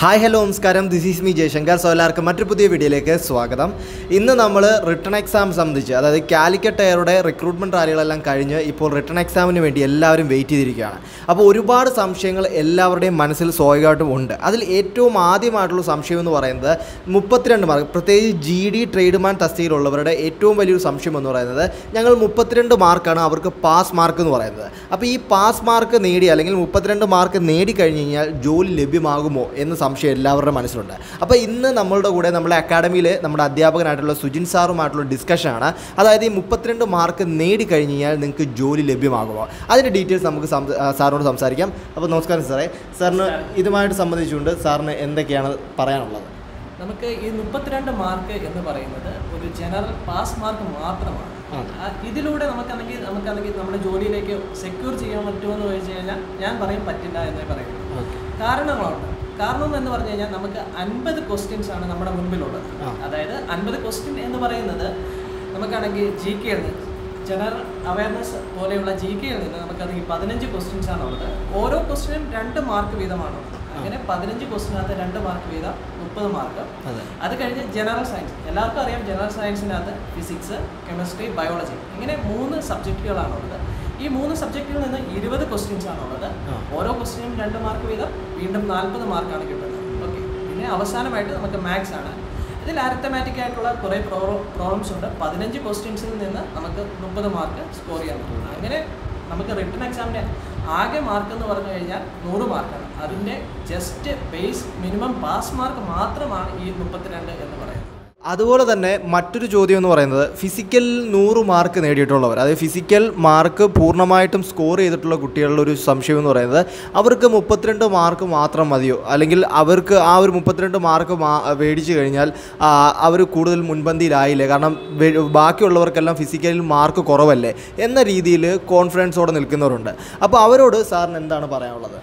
Hi hello നമസ്കാരം this is me Jayashankar so എല്ലാവർക്കും മറ്റൊരു പുതിയ വീഡിയോയിലേക്ക് സ്വാഗതം ഇന്ന് നമ്മൾ റിട്ടേൺ എക്സാം സംബന്ധിച്ച് അതായത് കാലിക്കറ്റ് എയറുടെ റിക്രൂട്ട്മെൻറ്റ് റാലികളെല്ലാം കഴിഞ്ഞ് ഇപ്പോൾ റിട്ടേൺ എക്സാമിന് വേണ്ടി എല്ലാവരും വെയിറ്റ് ചെയ്തിരിക്കുകയാണ് അപ്പോൾ ഒരുപാട് സംശയങ്ങൾ എല്ലാവരുടെയും മനസ്സിൽ സ്വാഭാവികമായിട്ടും ഉണ്ട് അതിൽ ഏറ്റവും ആദ്യമായിട്ടുള്ള സംശയം എന്ന് പറയുന്നത് മുപ്പത്തിരണ്ട് മാർക്ക് പ്രത്യേകിച്ച് ജി ഡി ട്രേഡ്മാൻ തസ്തികയിലുള്ളവരുടെ ഏറ്റവും വലിയൊരു സംശയം എന്ന് പറയുന്നത് ഞങ്ങൾ മുപ്പത്തിരണ്ട് മാർക്കാണ് അവർക്ക് പാസ് മാർക്ക് എന്ന് പറയുന്നത് അപ്പോൾ ഈ പാസ് മാർക്ക് നേടി അല്ലെങ്കിൽ മുപ്പത്തിരണ്ട് മാർക്ക് നേടിക്കഴിഞ്ഞ് കഴിഞ്ഞാൽ ജോലി ലഭ്യമാകുമോ എന്ന സംശയം എല്ലാവരുടെ മനസ്സിലുണ്ട് അപ്പോൾ ഇന്ന് നമ്മളുടെ കൂടെ നമ്മുടെ അക്കാഡമിയിൽ നമ്മുടെ അധ്യാപകനായിട്ടുള്ള സുജിൻ സാറുമായിട്ടുള്ള ഡിസ്കഷനാണ് അതായത് ഈ മുപ്പത്തിരണ്ട് മാർക്ക് നേടിക്കഴിഞ്ഞ് കഴിഞ്ഞാൽ നിങ്ങൾക്ക് ജോലി ലഭ്യമാകുമോ അതിൻ്റെ ഡീറ്റെയിൽസ് നമുക്ക് സം- ആ, സാറിനോട് സംസാരിക്കാം അപ്പോൾ നമസ്കാരം സാറേ സാറിന് ഇതുമായിട്ട് സംബന്ധിച്ചുകൊണ്ട് സാറിന് എന്തൊക്കെയാണ് പറയാനുള്ളത് നമുക്ക് ഈ മുപ്പത്തിരണ്ട് മാർക്ക് എന്ന് പറയുന്നത് ഒരു ജനറൽ പാസ് മാർക്ക് മാത്രമാണ് ആ. ആ, ഇതിലൂടെ നമുക്കാണെങ്കിൽ നമുക്കാണെങ്കിൽ നമ്മുടെ ജോലിയിലേക്ക് സെക്യൂർ ചെയ്യാൻ പറ്റുമോ എന്ന് ചോദിച്ചു കഴിഞ്ഞാൽ ഞാൻ പറയും പറ്റില്ല എന്നേ പറയും കാരണങ്ങളുണ്ട് കാരണം എന്ന് പറഞ്ഞു കഴിഞ്ഞാൽ നമുക്ക് അൻപത് ക്വസ്റ്റ്യൻസ് ആണ് നമ്മുടെ മുൻപിലുള്ളത് ആ. അതായത് അൻപത് ക്വസ്റ്റ്യൻ എന്ന് പറയുന്നത് നമുക്കാണെങ്കിൽ ജി കെയിൽ നിന്ന് ജനറൽ അവയർനെസ് പോലെയുള്ള ജി കെയിൽ നിന്ന് നമുക്കതിൽ പതിനഞ്ച് ക്വസ്റ്റ്യൻസ് ആണ് ഉള്ളത് ഓരോ ക്വസ്റ്റ്യനും രണ്ട് മാർക്ക് വീതമാണ് ഉള്ളത്. അങ്ങനെ പതിനഞ്ച് ക്വസ്റ്റിനകത്ത് രണ്ട് മാർക്ക് വീതം മുപ്പത് മാർക്ക് അതെ അത് കഴിഞ്ഞ് ജനറൽ സയൻസ് എല്ലാവർക്കും അറിയാം ജനറൽ സയൻസിനകത്ത് ഫിസിക്സ് കെമിസ്ട്രി ബയോളജി ഇങ്ങനെ മൂന്ന് സബ്ജക്റ്റുകളാണ് ഉള്ളത് ഈ മൂന്ന് സബ്ജക്റ്റുകളിൽ നിന്ന് ഇരുപത് ക്വസ്റ്റ്യൻസ് ആണ് ഉള്ളത് ആ. ഓരോ ക്വസ്റ്റിനും രണ്ട് മാർക്ക് വീതം വീണ്ടും നാൽപ്പത് മാർക്കാണ് കിട്ടുന്നത് ഓക്കെ പിന്നെ അവസാനമായിട്ട് നമുക്ക് മാത്സ് ആണ് ഇതിൽ അരിത്തമാറ്റിക് ആയിട്ടുള്ള കുറേ പ്രോബ്ലംസ് ഉണ്ട് പതിനഞ്ച് ക്വസ്റ്റ്യൻസിൽ നിന്ന് നമുക്ക് മുപ്പത് മാർക്ക് സ്കോർ ചെയ്യാൻ പറ്റും അങ്ങനെ നമുക്ക് റിട്ടേൺ എക്സാമിൻ്റെ ആകെ മാർക്ക് എന്ന് പറഞ്ഞു കഴിഞ്ഞാൽ നൂറ് മാർക്കാണ് അതിൻ്റെ just base minimum pass mark മാത്രമാണ് ഈ മുപ്പത്തിരണ്ട് എന്ന് പറയുന്നത് അതുപോലെ തന്നെ മറ്റൊരു ചോദ്യം എന്ന് പറയുന്നത് ഫിസിക്കൽ നൂറ് മാർക്ക് നേടിയിട്ടുള്ളവർ അതായത് ഫിസിക്കൽ മാർക്ക് പൂർണ്ണമായിട്ടും സ്കോർ ചെയ്തിട്ടുള്ള കുട്ടികളുടെ ഒരു സംശയം എന്ന് പറയുന്നത് അവർക്ക് മുപ്പത്തിരണ്ട് മാർക്ക് മാത്രം മതിയോ അല്ലെങ്കിൽ അവർക്ക് ആ ഒരു മുപ്പത്തിരണ്ട് മാർക്ക് മാ മേടിച്ചു കഴിഞ്ഞാൽ അവർ കൂടുതൽ മുൻപന്തിയിലായില്ലേ കാരണം വെ- ബാക്കിയുള്ളവർക്കെല്ലാം ഫിസിക്കലിൽ മാർക്ക് കുറവല്ലേ എന്ന രീതിയിൽ കോൺഫിഡൻസോടെ നിൽക്കുന്നവരുണ്ട് അപ്പോൾ അവരോട് സാറിന് എന്താണ് പറയാനുള്ളത്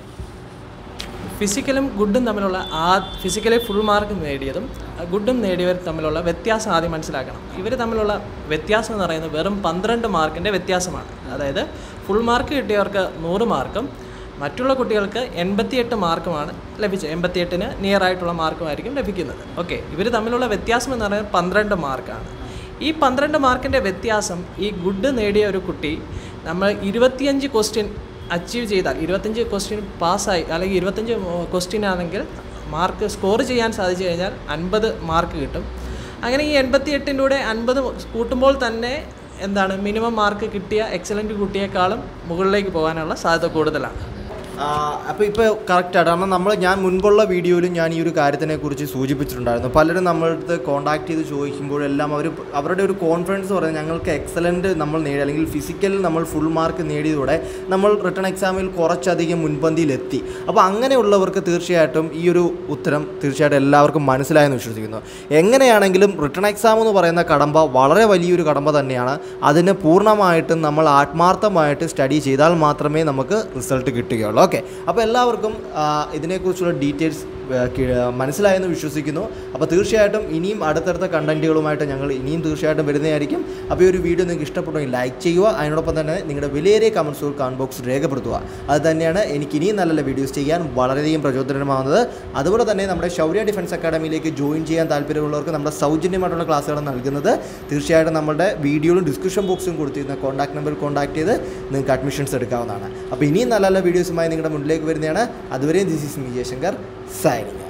ഫിസിക്കലും ഗുഡും തമ്മിലുള്ള ആ ഫിസിക്കലി ഫുൾ മാർക്ക് നേടിയതും ഗുഡും നേടിയവർ തമ്മിലുള്ള വ്യത്യാസം ആദ്യം മനസ്സിലാക്കണം ഇവർ തമ്മിലുള്ള വ്യത്യാസം എന്ന് പറയുന്നത് വെറും പന്ത്രണ്ട് മാർക്കിൻ്റെ വ്യത്യാസമാണ് അതായത് ഫുൾ മാർക്ക് കിട്ടിയവർക്ക് നൂറ് മാർക്കും മറ്റുള്ള കുട്ടികൾക്ക് എൺപത്തിയെട്ട് മാർക്കുമാണ് ലഭിച്ചത് എൺപത്തിയെട്ടിന് നിയർ ആയിട്ടുള്ള മാർക്കുമായിരിക്കും ലഭിക്കുന്നത് ഓക്കെ ഇവർ തമ്മിലുള്ള വ്യത്യാസം എന്ന് പറയുന്നത് പന്ത്രണ്ട് മാർക്കാണ് ഈ പന്ത്രണ്ട് മാർക്കിൻ്റെ വ്യത്യാസം ഈ ഗുഡ് നേടിയ ഒരു കുട്ടി നമ്മൾ ഇരുപത്തിയഞ്ച് ക്വസ്റ്റ്യൻ അച്ചീവ് ചെയ്താൽ ഇരുപത്തഞ്ച് ക്വസ്റ്റ്യൻ പാസ്സായി അല്ലെങ്കിൽ ഇരുപത്തഞ്ച് ക്വസ്റ്റ്യൻ ആണെങ്കിൽ മാർക്ക് സ്കോർ ചെയ്യാൻ സാധിച്ചു കഴിഞ്ഞാൽ അൻപത് മാർക്ക് കിട്ടും അങ്ങനെ ഈ എൺപത്തി എട്ടിൻ്റെ കൂടെ അൻപത് കൂട്ടുമ്പോൾ തന്നെ എന്താണ് മിനിമം മാർക്ക് കിട്ടിയ എക്സലൻറ്റ് കുട്ടിയേക്കാളും മുകളിലേക്ക് പോകാനുള്ള സാധ്യത കൂടുതലാണ് അപ്പോൾ ഇപ്പോൾ കറക്റ്റാണ് കാരണം നമ്മൾ ഞാൻ മുൻപുള്ള വീഡിയോയിലും ഞാൻ ഈ ഒരു കാര്യത്തിനെ കുറിച്ച് സൂചിപ്പിച്ചിട്ടുണ്ടായിരുന്നു പലരും നമ്മളടുത്ത് കോൺടാക്ട് ചെയ്ത് ചോദിക്കുമ്പോഴെല്ലാം അവർ അവരുടെ ഒരു കോൺഫിഡൻസ് പറയുന്നത് ഞങ്ങൾക്ക് എക്സലൻറ്റ് നമ്മൾ നേടി അല്ലെങ്കിൽ ഫിസിക്കൽ നമ്മൾ ഫുൾ മാർക്ക് നേടിയതോടെ നമ്മൾ റിട്ടേൺ എക്സാമിൽ കുറച്ചധികം മുൻപന്തിയിലെത്തി അപ്പോൾ അങ്ങനെയുള്ളവർക്ക് തീർച്ചയായിട്ടും ഈ ഒരു ഉത്തരം തീർച്ചയായിട്ടും എല്ലാവർക്കും മനസ്സിലായെന്ന് വിശ്വസിക്കുന്നു എങ്ങനെയാണെങ്കിലും റിട്ടേൺ എക്സാം എന്ന് പറയുന്ന കടമ്പ വളരെ വലിയൊരു കടമ്പ തന്നെയാണ് അതിന് പൂർണ്ണമായിട്ടും നമ്മൾ ആത്മാർത്ഥമായിട്ട് സ്റ്റഡി ചെയ്താൽ മാത്രമേ നമുക്ക് റിസൾട്ട് കിട്ടുകയുള്ളൂ ഓക്കെ അപ്പോൾ എല്ലാവർക്കും ആ, ഇതിനെക്കുറിച്ചുള്ള ഡീറ്റെയിൽസ് മനസ്സിലായെന്ന് വിശ്വസിക്കുന്നു അപ്പോൾ തീർച്ചയായിട്ടും ഇനിയും അടുത്തടുത്ത കണ്ടൻറ്റുകളുമായിട്ട് ഞങ്ങൾ ഇനിയും തീർച്ചയായിട്ടും വരുന്നതായിരിക്കും അപ്പോൾ ഈ ഒരു വീഡിയോ നിങ്ങൾക്ക് ഇഷ്ടപ്പെട്ടെങ്കിൽ ലൈക്ക് ചെയ്യുക അതിനോടൊപ്പം തന്നെ നിങ്ങളുടെ വിലയേറിയ കമൻസുകൾ കമൻറ്റ് ബോക്സിൽ രേഖപ്പെടുത്തുക അത് തന്നെയാണ് എനിക്ക് ഇനിയും നല്ല നല്ല വീഡിയോസ് ചെയ്യാൻ വളരെയധികം പ്രചോദനമാകുന്നത് അതുപോലെ തന്നെ നമ്മുടെ ശൗര്യ ഡിഫൻസ് അക്കാഡമിയിലേക്ക് ജോയിൻ ചെയ്യാൻ താല്പര്യമുള്ളവർക്ക് നമ്മുടെ സൗജന്യമായിട്ടുള്ള ക്ലാസ്സുകൾ നൽകുന്നത് തീർച്ചയായിട്ടും നമ്മുടെ വീഡിയോയിലും ഡിസ്ക്രിപ്ഷൻ ബോക്സും കൊടുത്തിരുന്ന കോൺടാക്ട് നമ്പറിൽ കോൺടാക്ട് ചെയ്ത് നിങ്ങൾക്ക് അഡ്മിഷൻസ് എടുക്കാവുന്നതാണ് അപ്പോൾ ഇനിയും നല്ല നല്ല വീഡിയോസുമായി നിങ്ങളുടെ മുന്നിലേക്ക് വരുന്നതാണ് അതുവരെയും this is me Jayashankar signing